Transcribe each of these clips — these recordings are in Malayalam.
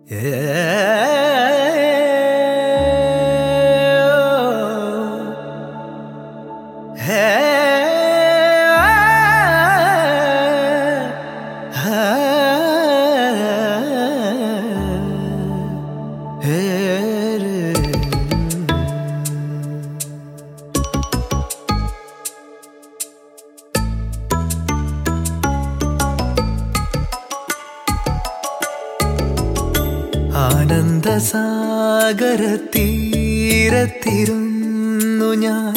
ആനന്ദസാഗരത്തീരത്തിരുന്നു ഞാൻ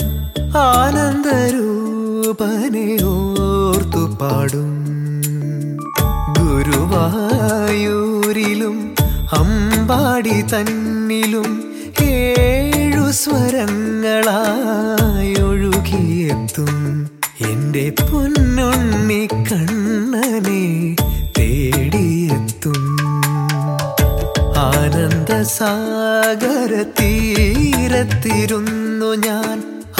ആനന്ദരൂപനെ ഓർത്തു പാടും ഗുരുവായൂരിലും അമ്പാടി തന്നിലും ഏഴു സ്വരങ്ങളായി ഒഴുകിയെത്തും എൻ്റെ പൊന്നുണ്ണി കണ്ണനെ തേടിയെത്തും ആനന്ദസാഗര തീരത്തിരുന്നു ഞാൻ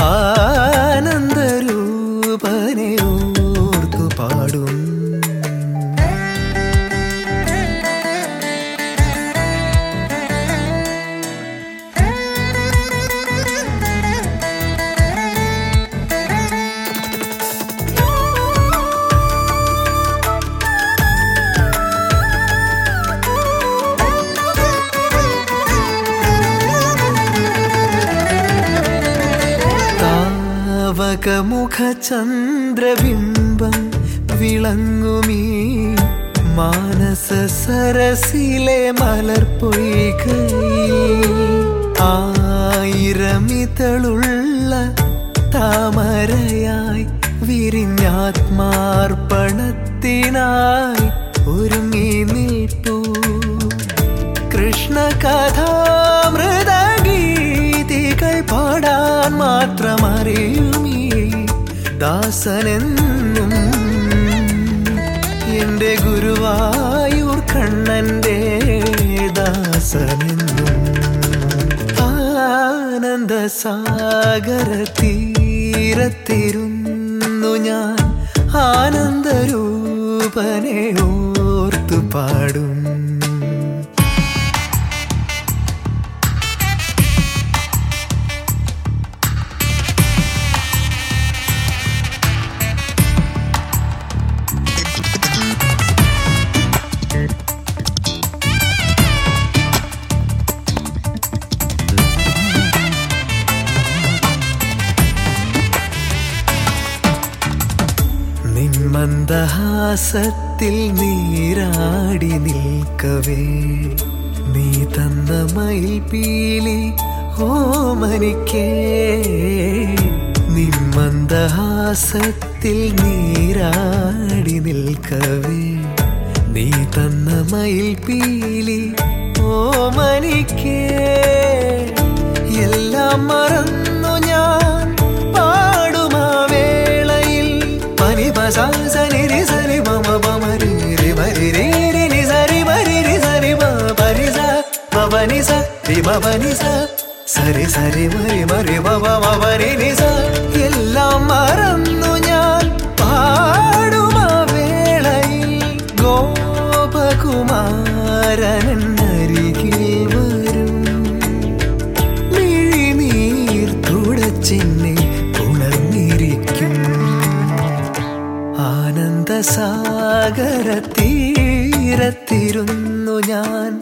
ആനന്ദരൂപനെ ഓർത്തു പാടും താവകമുഖ ചന്ദ്രബിംബം വിളങ്ങുമീ മാനസ സരസിലെ മലർപ്പൊയ്കയിൽ ആയിരമിതളുള്ള താമരയായി വിരിഞ്ഞാത്മാർപ്പണത്തിനായി ഒരുങ്ങി നിൽപ്പൂ കൃഷ്ണ കഥാമൃതഗീതികൾ പാടാൻ മാത്രം അറിയുമീ ദാസനെന്നും എൻ്റെ ഗുരുവായൂർ കണ്ണൻ്റെ ദാസനെന്നും ആനന്ദസാഗര തീരത്തിരുന്നു ഞാൻ ആനന്ദരൂപനെ ഓർത്തു പാടും നിന്മന്ദഹാസത്തിൽ നീരാടി നിൽക്കവേ നീ തന്ന മയിൽ പീലി ഓമനിക്കേ നിന്മന്ദഹാസത്തിൽ നീരാടി നിൽക്കവേ നീ തന്ന മയിൽ പീലി ഓമനിക്കേ എല്ലാം മറന്നു ഞാൻ പാടുമാ വേളയിൽ പനി പസാസനി സരി മമ പമരി രി മരി രി രി നി സരി മരി രി സരി മ പനി സ മപനി സ രി മപനി സ സരി സരി മരി മരി മമ മപനി നി സ എല്ലാം മറന്നു ഞാൻ പാടുമാ വേളയിൽ ഗോപകുമാരൻ അരികിൽ വരും മിഴിനീർ തുടച്ചെന്നെ ഉണർന്നിരിക്കും ആനന്ദസാഗര തീരത്തിരുന്നു ഞാൻ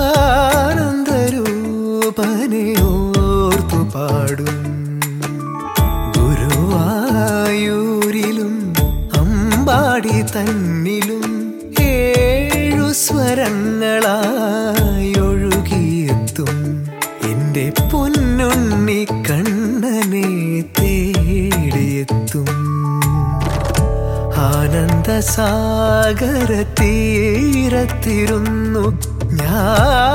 ആനന്ദരൂപനെ ഓർത്തു പാടും ഗുരുവായൂരിലും അമ്പാടി തന്നിലും ഏഴു സ്വരങ്ങളായി ഒഴുകിയെത്തും എൻ്റെ പൊന്നുണ്ണി കണ്ണനെ തേടിയെത്തും ആനന്ദസാഗര തീരത്തിരുന്നു ഞാൻ